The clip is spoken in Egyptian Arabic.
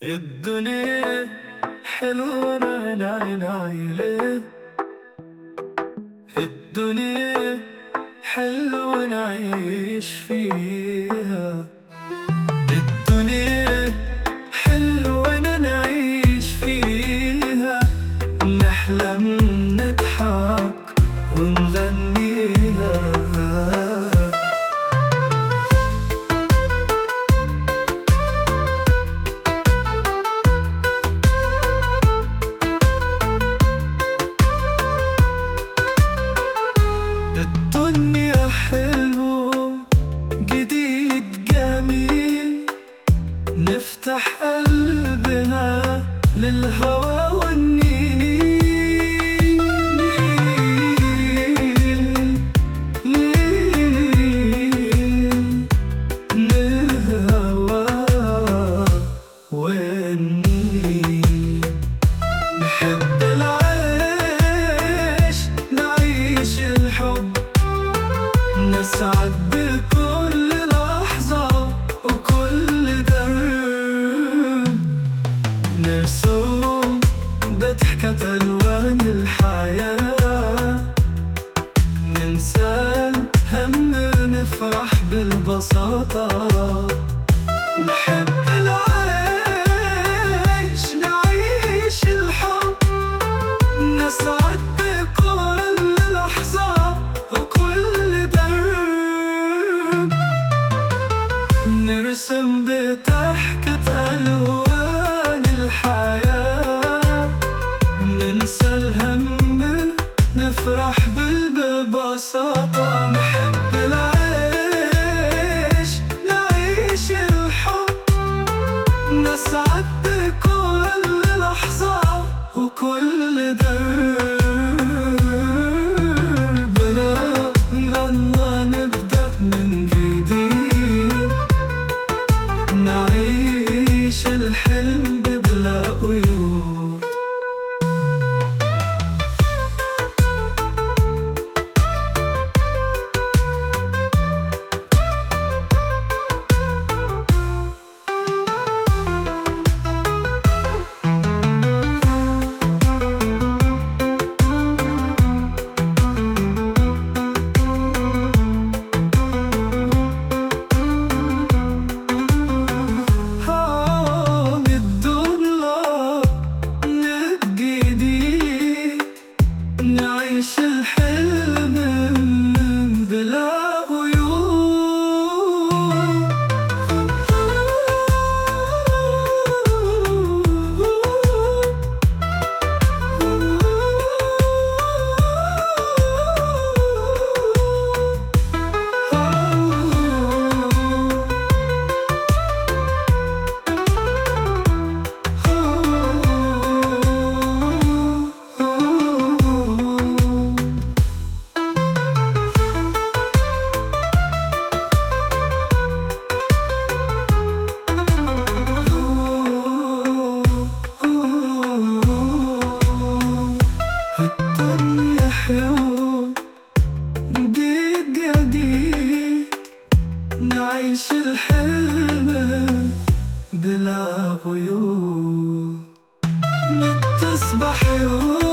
الدنيا حلوة ناي ناي الدنيا حلوة نعيش فيها الدنيا حلوة نعيش فيها نحلم نضحك ونغنيها الدنيا حلو جديد جميل نفتح قلبنا للهوى والنيل نيل للهوى والنيل نحب العيش نعيش الحب نسعد بكل لحظة وكل درب نرسم بضحكة ألوان الحياة ننسى الهم نفرح بالبساطة نحب العيش نعيش الحب نسعد بكل لحظة وكل درب نرسم بضحكة ألوان الحياة ننسى الهم نفرح بالبساطة نحب العيش نعيش الحب نسعد بكل لحظة وكل دربنا يلا نبدأ من جديد نعيش الحلم بلا قيود هون الدنيا نبجدي نعيش الحلم بلا قيود الدنيا حلوة جديد جديد نعيش الحلم بلا قيود تصبح يوم